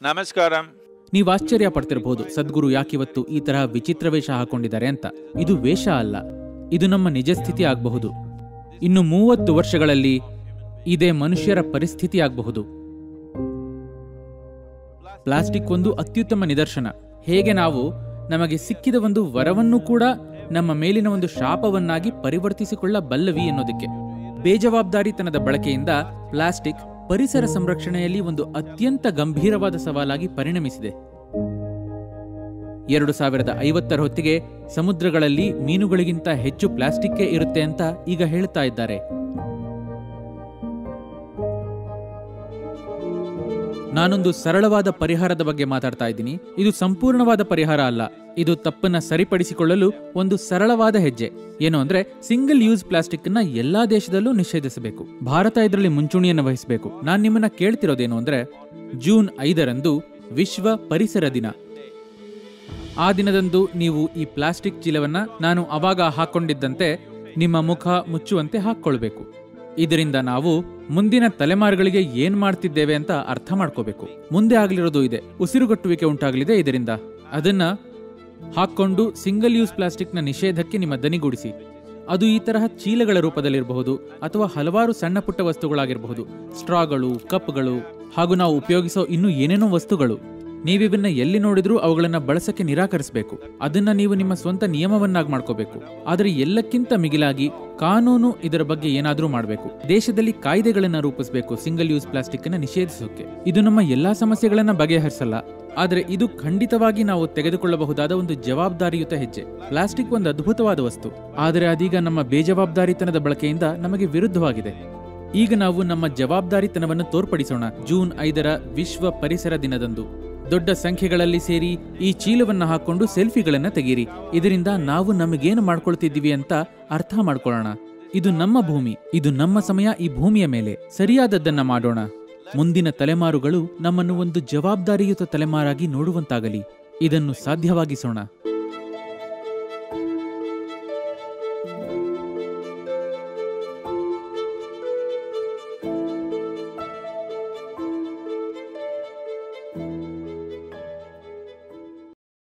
Namaskaram. ನೀವು ಆಶ್ಚರ್ಯ ಪಡ್ತಿರಬಹುದು ಸದ್ಗುರು ಯಾಕಿವತ್ತು ಈ ತರಹ ವಿಚಿತ್ರ ವೇಷ ಹಾಕೊಂಡಿದ್ದಾರೆ ಅಂತ ಇದು ವೇಷ ಅಲ್ಲ ಇದು ನಮ್ಮ ನಿಜ ಸ್ಥಿತಿ ಆಗಬಹುದು ಇನ್ನು ಮೂವತ್ತು ವರ್ಷಗಳಲ್ಲಿ ಇದೇ ಮನುಷ್ಯರ ಪರಿಸ್ಥಿತಿ ಆಗಬಹುದು ಪ್ಲಾಸ್ಟಿಕ್ ಒಂದು ಅತ್ಯುತ್ತಮ ನಿದರ್ಶನ ಹೇಗೆ ನಾವು ನಮಗೆ ಸಿಕ್ಕಿದ ಒಂದು ವರವನ್ನು ಕೂಡ ನಮ್ಮ ಮೇಲಿನ ಒಂದು ಶಾಪವನ್ನಾಗಿ ಪರಿವರ್ತಿಸಿಕೊಳ್ಳಬಲ್ಲವಿ ಎನ್ನೋದಕ್ಕೆ ಬೇಜವಾಬ್ದಾರಿತನದ ಬಳಕೆಯಿಂದ ಪ್ಲಾಸ್ಟಿಕ್ ಪರಿಸರ ಸಂರಕ್ಷಣೆಯಲ್ಲಿ ಒಂದು ಅತ್ಯಂತ ಗಂಭೀರವಾದ ಸವಾಲಾಗಿ ಪರಿಣಮಿಸಿದೆ ಎರಡು ಸಾವಿರದ ಐವತ್ತರ ಹೊತ್ತಿಗೆ ಸಮುದ್ರಗಳಲ್ಲಿ ಮೀನುಗಳಿಗಿಂತ ಹೆಚ್ಚು ಪ್ಲಾಸ್ಟಿಕ್ಕೇ ಇರುತ್ತೆ ಅಂತ ಈಗ ಹೇಳ್ತಾ ಇದ್ದಾರೆ ನಾನೊಂದು ಸರಳವಾದ ಪರಿಹಾರದ ಬಗ್ಗೆ ಮಾತಾಡ್ತಾ ಇದ್ದೀನಿ ಇದು ಸಂಪೂರ್ಣವಾದ ಪರಿಹಾರ ಅಲ್ಲ ಇದು ತಪ್ಪನ್ನ ಸರಿಪಡಿಸಿಕೊಳ್ಳಲು ಒಂದು ಸರಳವಾದ ಹೆಜ್ಜೆ ಏನು ಅಂದ್ರೆ ಸಿಂಗಲ್ ಯೂಸ್ ಪ್ಲಾಸ್ಟಿಕ್ ನ ಎಲ್ಲಾ ದೇಶದಲ್ಲೂ ನಿಷೇಧಿಸಬೇಕು ಭಾರತ ಇದರಲ್ಲಿ ಮುಂಚೂಣಿಯನ್ನು ವಹಿಸಬೇಕು ನಾನ್ ನಿಮ್ಮನ್ನ ಕೇಳ್ತಿರೋದೇನು ಅಂದ್ರೆ ಜೂನ್ ಐದರಂದು ವಿಶ್ವ ಪರಿಸರ ದಿನ ಆ ದಿನದಂದು ನೀವು ಈ ಪ್ಲಾಸ್ಟಿಕ್ ಚೀಲವನ್ನ ನಾನು ಅವಾಗ ಹಾಕೊಂಡಿದ್ದಂತೆ ನಿಮ್ಮ ಮುಖ ಮುಚ್ಚುವಂತೆ ಹಾಕ್ಕೊಳ್ಬೇಕು ಇದರಿಂದ ನಾವು ಮುಂದಿನ ತಲೆಮಾರುಗಳಿಗೆ ಏನ್ ಮಾಡ್ತಿದ್ದೇವೆ ಅಂತ ಅರ್ಥ ಮಾಡ್ಕೋಬೇಕು ಮುಂದೆ ಆಗ್ಲಿರೋದು ಇದೆ ಉಸಿರುಗಟ್ಟುವಿಕೆ ಉಂಟಾಗಲಿದೆ ಇದರಿಂದ ಅದನ್ನ ಹಾಕೊಂಡು ಸಿಂಗಲ್ ಯೂಸ್ ಪ್ಲಾಸ್ಟಿಕ್ನ ನಿಷೇಧಕ್ಕೆ ನಿಮ್ಮ ದನಿಗೂಡಿಸಿ ಅದು ಈ ತರಹ ಚೀಲಗಳ ರೂಪದಲ್ಲಿರಬಹುದು ಅಥವಾ ಹಲವಾರು ಸಣ್ಣ ಪುಟ್ಟ ವಸ್ತುಗಳಾಗಿರಬಹುದು ಸ್ಟ್ರಾಗಳು ಕಪ್ಗಳು ಹಾಗೂ ನಾವು ಉಪಯೋಗಿಸೋ ಇನ್ನೂ ಏನೇನೋ ವಸ್ತುಗಳು ನೀವಿವನ್ನ ಎಲ್ಲಿ ನೋಡಿದ್ರೂ ಅವುಗಳನ್ನ ಬಳಸಕ್ಕೆ ನಿರಾಕರಿಸಬೇಕು ಅದನ್ನ ನೀವು ನಿಮ್ಮ ಸ್ವಂತ ನಿಯಮವನ್ನಾಗಿ ಮಾಡ್ಕೋಬೇಕು ಆದರೆ ಎಲ್ಲಕ್ಕಿಂತ ಮಿಗಿಲಾಗಿ ಕಾನೂನು ಇದರ ಬಗ್ಗೆ ಏನಾದರೂ ಮಾಡಬೇಕು ದೇಶದಲ್ಲಿ ಕಾಯ್ದೆಗಳನ್ನ ರೂಪಿಸಬೇಕು ಸಿಂಗಲ್ ಯೂಸ್ ಪ್ಲಾಸ್ಟಿಕ್ ಅನ್ನ ನಿಷೇಧಿಸೋಕೆ ಇದು ನಮ್ಮ ಎಲ್ಲಾ ಸಮಸ್ಯೆಗಳನ್ನ ಬಗೆಹರಿಸಲ್ಲ ಆದರೆ ಇದು ಖಂಡಿತವಾಗಿ ನಾವು ತೆಗೆದುಕೊಳ್ಳಬಹುದಾದ ಒಂದು ಜವಾಬ್ದಾರಿಯುತ ಹೆಜ್ಜೆ ಪ್ಲಾಸ್ಟಿಕ್ ಒಂದು ಅದ್ಭುತವಾದ ವಸ್ತು ಆದರೆ ಅದೀಗ ನಮ್ಮ ಬೇಜವಾಬ್ದಾರಿತನದ ಬಳಕೆಯಿಂದ ನಮಗೆ ವಿರುದ್ಧವಾಗಿದೆ ಈಗ ನಾವು ನಮ್ಮ ಜವಾಬ್ದಾರಿತನವನ್ನು ತೋರ್ಪಡಿಸೋಣ ಜೂನ್ ಐದರ ವಿಶ್ವ ಪರಿಸರ ದಿನದಂದು ದೊಡ್ಡ ಸಂಖ್ಯೆಗಳಲ್ಲಿ ಸೇರಿ ಈ ಚೀಲವನ್ನ ಹಾಕೊಂಡು ಸೆಲ್ಫಿಗಳನ್ನ ತೆಗೀರಿ ಇದರಿಂದ ನಾವು ನಮಗೇನು ಮಾಡ್ಕೊಳ್ತಿದ್ದೀವಿ ಅಂತ ಅರ್ಥ ಮಾಡ್ಕೊಳ್ಳೋಣ ಇದು ನಮ್ಮ ಭೂಮಿ ಇದು ನಮ್ಮ ಸಮಯ ಈ ಭೂಮಿಯ ಮೇಲೆ ಸರಿಯಾದದ್ದನ್ನ ಮಾಡೋಣ ಮುಂದಿನ ತಲೆಮಾರುಗಳು ನಮ್ಮನ್ನು ಒಂದು ಜವಾಬ್ದಾರಿಯುತ ತಲೆಮಾರಾಗಿ ನೋಡುವಂತಾಗಲಿ ಇದನ್ನು ಸಾಧ್ಯವಾಗಿಸೋಣ